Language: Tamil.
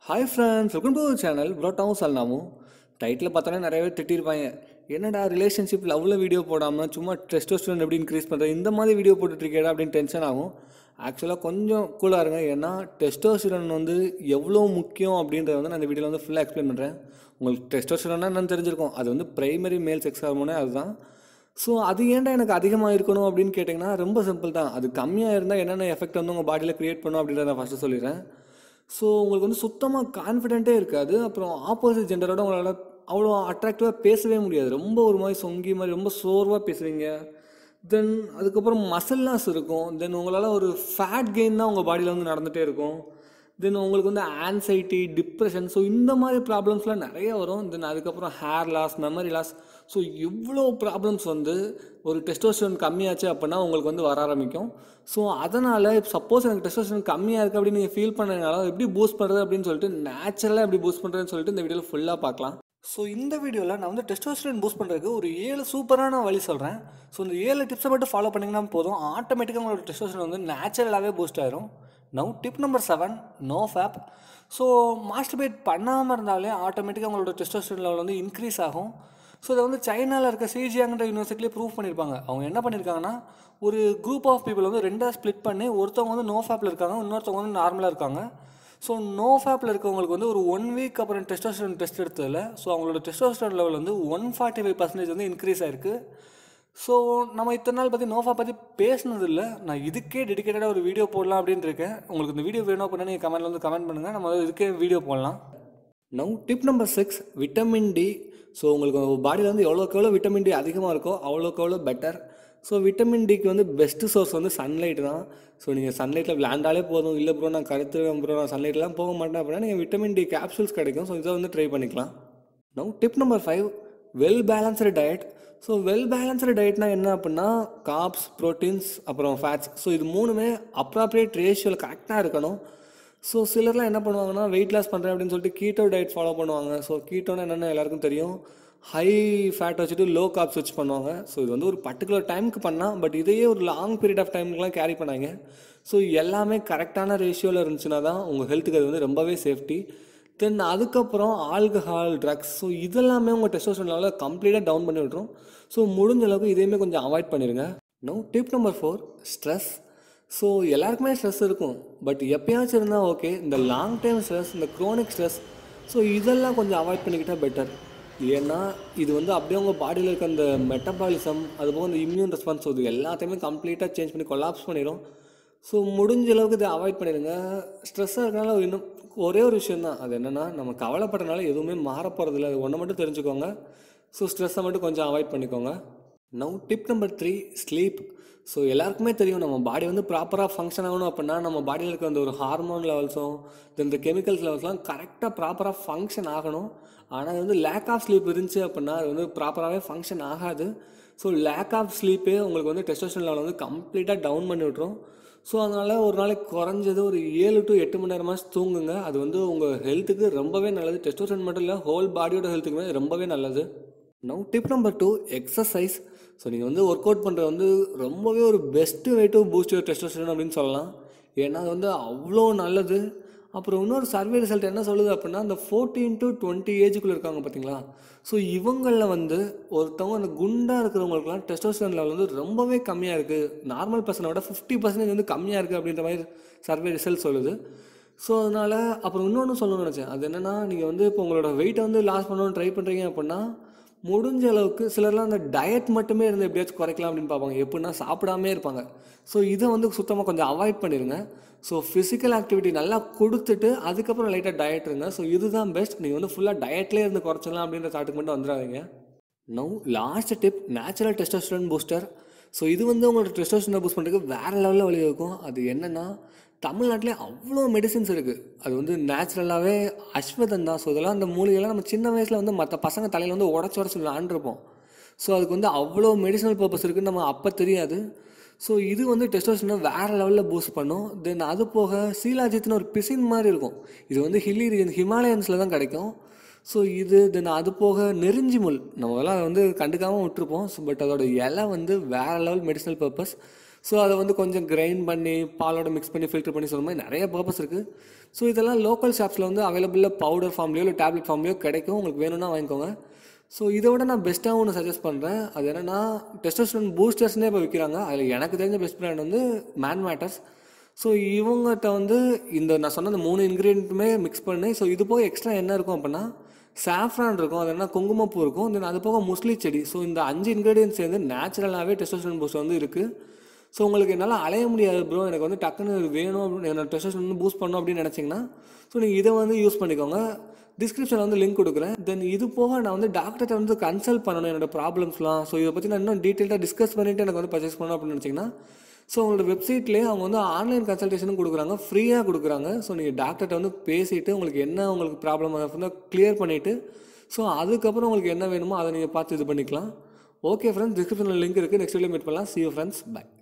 hi friends welcome to channel ப்ரோட்டாவும் சல்னாவும் டைட்டில் பார்த்தோன்னா நிறைய பேர் திட்டிருப்பாங்க என்னடா ரிலேஷன்ஷிப் லவ்வில் வீடியோ போடாமல் சும்மா டெஸ்டோஸ்டரோன் எப்படி இன்க்ரீஸ் பண்ணுறது இந்த மாதிரி வீடியோ போட்டுட்ருக்கேடா அப்படின்னு டென்ஷன் ஆகும் ஆக்சுவலாக கொஞ்சம் கூலாக இருங்க ஏன்னா டெஸ்டோஸ்டரோன் வந்து எவ்வளோ முக்கியம் அப்படின்றத வந்து நான் இந்த வீடியோவில் வந்து ஃபுல்லாக எக்ஸ்பிளைன் பண்ணுறேன் உங்களுக்கு டெஸ்டோஸ்டரோன்னா என்னன்னு தெரிஞ்சிருக்கும் அது வந்து பிரைமரி மேல் செக்ஸ் ஹார்மோனே அதுதான் ஸோ அது ஏன்டா எனக்கு அதிகமாக இருக்கணும் அப்படின்னு கேட்டிங்கன்னா ரொம்ப சிம்பிள் தான் அது கம்மியாக இருந்தால் என்னென்ன எஃபெக்ட் வந்து உங்கள் பாடியில் க்ரியேட் பண்ணும் அப்படின்றத நான் ஃபஸ்ட்டு சொல்லிடுறேன் ஸோ உங்களுக்கு வந்து சுத்தமாக கான்ஃபிடென்ட்டே இருக்காது அப்புறம் ஆப்போசிட் ஜெண்டரோட உங்களால் அவ்வளோ அட்ராக்டிவாக பேசவே முடியாது ரொம்ப ஒரு மாதிரி சொங்கி மாதிரி ரொம்ப சோர்வாக பேசுவீங்க தென் அதுக்கப்புறம் மசில் லாஸ் இருக்கும் தென் உங்களால் ஒரு ஃபேட் கெயின் தான் உங்கள் பாடியில் வந்து நடந்துகிட்டே இருக்கும் தென் உங்களுக்கு வந்து ஆன்சைட்டி டிப்ரெஷன் ஸோ இந்த மாதிரி ப்ராப்ளம்ஸ்லாம் நிறைய வரும் தென் அதுக்கப்புறம் hair loss memory loss so இவ்வளோ ப்ராப்ளம்ஸ் வந்து ஒரு டெஸ்டோஸ்டரோன் கம்மியாச்சு அப்படின்னா உங்களுக்கு வந்து வர ஆரம்பிக்கும் ஸோ அதனால் சப்போஸ் எனக்கு டெஸ்டோஸ்டரோன் கம்மியாக இருக்குது அப்படின்னு நீங்கள் ஃபீல் பண்ணதுனால எப்படி பூஸ்ட் பண்ணுறது அப்படின்னு சொல்லிட்டு நேச்சுரலாக எப்படி பூஸ்ட் பண்ணுறதுன்னு சொல்லிட்டு இந்த வீடியோவில் ஃபுல்லாக பார்க்கலாம் ஸோ இந்த வீடியோவில் நான் வந்து டெஸ்டோஸ்டரோன் பூஸ்ட் பண்ணுறதுக்கு ஒரு ஏழு சூப்பரான வழி சொல்கிறேன் ஸோ இந்த ஏழு டிப்ஸை மட்டும் ஃபாலோ பண்ணிங்கன்னா போதும் ஆட்டோமேட்டிக்காக உங்களோட டெஸ்டோஸ்டரோன் வந்து நேச்சுரலாகவே பூஸ்ட் ஆயிரும் now tip number seven no fap so masturbate பண்ணாமல் இருந்தாலே ஆட்டோமேட்டிக்காக உங்களோட டெஸ்டோஸ்டரோன் லெவல் வந்து இன்க்ரீஸ் ஆகும் ஸோ இதை வந்து சைனாவில் இருக்க சிஜியாங்கிற யூனிவர்சிட்டிலே ப்ரூவ் பண்ணியிருப்பாங்க அவங்க என்ன பண்ணியிருக்காங்கன்னா ஒரு குரூப் ஆஃப் பீப்புள் வந்து ரெண்டாக ஸ்ப்ளிட் பண்ணி ஒருத்தவங்க வந்து நோ ஃபேப்பில் இருக்காங்க இன்னொருத்தவங்க வந்து நார்மலாக இருக்காங்க ஸோ நோ ஃபேப்பில் இருக்கவங்களுக்கு வந்து ஒரு ஒன் வீக் அப்புறம் டெஸ்டோஸ்டரோன் டெஸ்ட் எடுத்ததில் ஸோ அவங்களோட டெஸ்டோஸ்டரோன் லெவல் வந்து ஒன் ஃபார்ட்டி ஃபைவ் பர்சன்டேஜ் வந்து இன்க்ரீஸ் ஆயிருக்கு ஸோ நம்ம இத்தனை நாள் பற்றி நோஃபா பற்றி பேசினது இல்லை நான் இதுக்கே டெடிக்கேட்டடாக ஒரு வீடியோ போடலாம் அப்படின்னு இருக்கேன் உங்களுக்கு இந்த வீடியோ வேணும் அப்படின்னா நீங்கள் கமெண்ட்ல வந்து கமெண்ட் பண்ணுங்கள் நம்ம இதுக்கே வீடியோ போடலாம் now tip number six vitamin D so உங்களுக்கு பாடியில் வந்து எவ்வளோக்கு எவ்வளோ விட்டமின் டி அதிகமாக இருக்கோ அவ்வளோக்கு எவ்வளோ பெட்டர் ஸோ விட்டமின் டிக்கு வந்து பெஸ்ட்டு சோர்ஸ் வந்து சன்லைட் தான் ஸோ நீங்கள் சன்லைட்டில் விளையாண்டாலே போதும் இல்லை ப்ரோ நான் கருத்து ப்ரோ நான் சன்லைட்லாம் போக மாட்டேன் அப்படின்னா நீங்கள் விட்டமின் டி கேப்சூல்ஸ் கிடைக்கும் ஸோ இதை வந்து ட்ரை பண்ணிக்கலாம் now tip number five well balanced diet so well balanced டயட்னா என்ன அப்படின்னா காப்ஸ் ப்ரோட்டீன்ஸ் அப்புறம் ஃபேட்ஸ் ஸோ இது மூணுமே அப்ராப்ரியேட் ரேஷியோவில் கரெக்டாக இருக்கணும் ஸோ சிலர்லாம் என்ன பண்ணுவாங்கன்னா வெயிட் லாஸ் பண்ணுறேன் அப்படின்னு சொல்லிட்டு கீட்டோ டயட் ஃபாலோ பண்ணுவாங்க ஸோ கீட்டோனா என்னென்னு எல்லாருக்கும் தெரியும் ஹை ஃபேட் வச்சுட்டு லோ காப்ஸ் வச்சு பண்ணுவாங்க ஸோ இது வந்து ஒரு பர்டிகுலர் டைமுக்கு பண்ணால் பட் இதையே ஒரு லாங் பீரியட் ஆஃப் டைமுக்குலாம் கேரி பண்ணாங்க ஸோ எல்லாமே கரெக்டான ரேஷியோவில் இருந்துச்சுன்னா தான் உங்கள் ஹெல்த்துக்கு அது வந்து ரொம்பவே சேஃப்டி தென் அதுக்கப்புறம் ஆல்கஹால் ட்ரக்ஸ் ஸோ இதெல்லாமே உங்கள் டெஸ்டோஸ்டரோன் லெவலில் கம்ப்ளீட்டாக டவுன் பண்ணி விட்ரும் ஸோ முடிஞ்ச அளவுக்கு இதையுமே கொஞ்சம் அவாய்ட் பண்ணிடுங்க now tip number four stress so எல்லாருக்குமே ஸ்ட்ரெஸ் இருக்கும் பட் எப்பயாச்சும் இருந்தால் ஓகே இந்த லாங் டைம் ஸ்ட்ரெஸ் இந்த க்ரோனிக் ஸ்ட்ரெஸ் ஸோ இதெல்லாம் கொஞ்சம் அவாய்ட் பண்ணிக்கிட்டால் பெட்டர் ஏன்னா இது வந்து அப்படியே உங்கள் பாடியில் இருக்க அந்த மெட்டபாலிசம் அதுபோக இந்த இம்யூன் ரெஸ்பான்ஸ் இது எல்லாத்தையுமே கம்ப்ளீட்டாக சேஞ்ச் பண்ணி கொலாப்ஸ் பண்ணிடும் ஸோ முடிஞ்ச அளவுக்கு இதை அவாய்ட் பண்ணிடுங்க ஸ்ட்ரெஸ்ஸாக இருக்கனால இன்னும் ஒரே ஒரு விஷயம் தான் அது என்னென்னா நம்ம கவலைப்படுறதுனால எதுவுமே மாற போகிறதில்ல அது ஒன்றை மட்டும் தெரிஞ்சுக்கோங்க ஸோ ஸ்ட்ரெஸ்ஸை மட்டும் கொஞ்சம் அவாய்ட் பண்ணிக்கோங்க now tip number three sleep so எல்லாருக்குமே தெரியும் நம்ம பாடி வந்து ப்ராப்பராக ஃபங்க்ஷன் ஆகணும் அப்படின்னா நம்ம பாடியில் இருக்க அந்த ஒரு ஹார்மோன் லெவல்ஸும் இந்த கெமிக்கல்ஸ் லெவல்ஸ்லாம் கரெக்டாக ப்ராப்பராக ஃபங்க்ஷன் ஆகணும் ஆனால் அது வந்து லேக் ஆஃப் ஸ்லீப் இருந்துச்சு அப்படின்னா அது வந்து ப்ராப்பராகவே ஃபங்க்ஷன் ஆகாது ஸோ லேக் ஆஃப் ஸ்லீப்பே உங்களுக்கு வந்து டெஸ்டோஸ்டரோன் லெவல் வந்து கம்ப்ளீட்டாக டவுன் பண்ணி விட்ரும் ஸோ அதனால் ஒரு நாளைக்கு குறைஞ்சது ஒரு ஏழு டு எட்டு மணி நேரமாக தூங்குங்க அது வந்து உங்கள் ஹெல்த்துக்கு ரொம்பவே நல்லது டெஸ்டோஸ்டரோன் மட்டும் இல்லை ஹோல் பாடியோட ஹெல்த்துக்குமே ரொம்பவே நல்லது now tip number two exercise so நீங்கள் வந்து ஒர்க் அவுட் பண்ணுறது வந்து ரொம்பவே ஒரு best way to boost your testosterone அப்படின்னு சொல்லலாம் ஏன்னா அது வந்து அவ்வளோ நல்லது அப்புறம் இன்னொரு சர்வே ரிசல்ட் என்ன சொல்லுது அப்படின்னா அந்த ஃபோர்டீன் டு டுவெண்ட்டி ஏஜுக்குள்ளே இருக்காங்க பார்த்தீங்களா ஸோ இவங்களில் வந்து ஒருத்தவங்க அந்த குண்டாக இருக்கிறவங்களுக்குலாம் டெஸ்டோஸ்டரோன் லெவல் வந்து ரொம்பவே கம்மியாக இருக்குது நார்மல் பர்சனை விட ஃபிஃப்டி பர்சன்டேஜ் வந்து கம்மியாக இருக்குது அப்படின்ற மாதிரி சர்வே ரிசல்ட் சொல்லுது ஸோ அதனால் அப்புறம் இன்னொன்று சொல்லணும்னு நினச்சேன் அது என்னென்னா நீங்கள் வந்து இப்போ உங்களோட வெயிட்டை வந்து லாஸ் பண்ணணும்னு ட்ரை பண்ணுறீங்க அப்படின்னா முடிஞ்ச அளவுக்கு சிலர்லாம் அந்த டயட் மட்டுமே இருந்து எப்படியாச்சும் குறைக்கலாம் அப்படின்னு பார்ப்பாங்க எப்படின்னா சாப்பிடாமே இருப்பாங்க ஸோ இதை வந்து சுத்தமாக கொஞ்சம் அவாய்ட் பண்ணிடுங்க ஸோ ஃபிசிக்கல் ஆக்டிவிட்டி நல்லா கொடுத்துட்டு அதுக்கப்புறம் லைட்டாக டயட் இருங்க ஸோ இதுதான் பெஸ்ட் நீங்கள் வந்து ஃபுல்லாக டயட்லேயே இருந்து குறைச்சிடலாம் அப்படின்ற தாட்டுக்கு மட்டும் வந்துடாதீங்க now last tip natural testosterone booster so இது வந்து உங்களோட டெஸ்டோஸ்டரோனை பூஸ்ட் பண்ணுறதுக்கு வேறு லெவலில் வழி இருக்கும் அது என்னென்னா தமிழ்நாட்டிலே அவ்வளோ மெடிசின்ஸ் இருக்குது அது வந்து நேச்சுரலாகவே அஸ்வதம் தான் ஸோ இதெல்லாம் அந்த மூலிகைலாம் நம்ம சின்ன வயசில் வந்து மற்ற பசங்க தலையில் வந்து உடச்சி உடச்சி விளாண்டுருப்போம் ஸோ அதுக்கு வந்து அவ்வளோ மெடிசனல் பர்பஸ் இருக்குன்னு நம்ம அப்போ தெரியாது ஸோ இது வந்து டெஸ்டோஸ்டரோனை வேறு லெவலில் பூஸ்ட் பண்ணும் தென் அது போக சீலாஜித்னு ஒரு பிசின் மாதிரி இருக்கும் இது வந்து ஹில்லி ரீஜன் ஹிமாலயன்ஸில் தான் கிடைக்கும் ஸோ இது தென் அது போக நெருஞ்சி முள் நம்ம எல்லாம் வந்து கண்டுக்காமல் விட்டுருப்போம் ஸோ பட் அதோட இலை வந்து வேறு லெவல் மெடிசனல் பர்பஸ் ஸோ அதை வந்து கொஞ்சம் கிரைண்ட் பண்ணி பாலோட மிக்ஸ் பண்ணி ஃபில்டர் பண்ணி சொல்ல மாதிரி நிறைய பர்பஸ் இருக்குது ஸோ இதெல்லாம் லோக்கல் ஷாப்ஸில் வந்து அவைலபிளாக பவுடர் ஃபார்ம்லேயோ இல்லை டேப்லெட் ஃபார்ம்லேயோ கிடைக்கும் உங்களுக்கு வேணும்னா வாங்கிக்கோங்க ஸோ இதை விட நான் பெஸ்ட்டாக ஒன்று சஜஸ்ட் பண்ணுறேன் அது என்னென்னா டெஸ்டோஸ்டரோன் பூஸ்டர்ஸ்னே இப்போ விற்கிறாங்க அதில் எனக்கு தெரிஞ்ச பெஸ்ட் பிராண்ட் வந்து மேன் மேட்டர்ஸ் ஸோ இவங்ககிட்ட வந்து இந்த நான் சொன்ன அந்த மூணு இன்க்ரீடியண்ட்டுமே மிக்ஸ் பண்ணி ஸோ இது போக எக்ஸ்ட்ரா என்ன இருக்கும் அப்படின்னா சாஃப்ரான் இருக்கும் அது என்ன குங்குமப்பூ இருக்கும் தென் அது போக முஸ்லி செடி ஸோ இந்த அஞ்சு இன்க்ரீடியன்ஸ் சேர்ந்து நேச்சுரலாகவே டெஸ்டோஸ்டரோன் பூஸ்ட் வந்து இருக்குது ஸோ உங்களுக்கு என்னால் அலைய முடியாது ப்ரோ எனக்கு வந்து டக்குன்னு இது வேணும் அப்படின்னு என்னோட டெஸ்டோஸ்டரோன் வந்து பூஸ்ட் பண்ணணும் அப்படின்னு நினச்சிங்கன்னா ஸோ நீங்கள் இதை வந்து யூஸ் பண்ணிக்கோங்க டிஸ்கிரிப்ஷனில் வந்து லிங்க் கொடுக்குறேன் தென் இது போக நான் வந்து டாக்டர்கிட்ட வந்து கன்சல்ட் பண்ணணும் என்னோட ப்ராப்ளம்ஸ்லாம் ஸோ இதை பற்றி நான் இன்னும் டீட்டெயிலாக டிஸ்கஸ் பண்ணிவிட்டு எனக்கு வந்து பர்ச்சேஸ் பண்ணணும் அப்படின்னு நினச்சிங்கன்னா ஸோ உங்களோட வெப்சைட்லேயே அவங்க வந்து ஆன்லைன் கன்சல்டேஷனும் கொடுக்குறாங்க ஃப்ரீயாக கொடுக்குறாங்க ஸோ நீங்கள் டாக்டர்கிட்ட வந்து பேசிவிட்டு உங்களுக்கு என்ன உங்களுக்கு ப்ராப்ளம் இருந்தால் கிளியர் பண்ணிவிட்டு ஸோ அதுக்கப்புறம் உங்களுக்கு என்ன வேணுமோ அதை நீங்கள் பார்த்து இது பண்ணிக்கலாம் ஓகே ஃப்ரெண்ட்ஸ் டிஸ்கிரிப்ஷனில் லிங்க் இருக்குது நெக்ஸ்ட் வீடியோ மீட் பண்ணலாம் சி யூ ஃப்ரெண்ட்ஸ் பை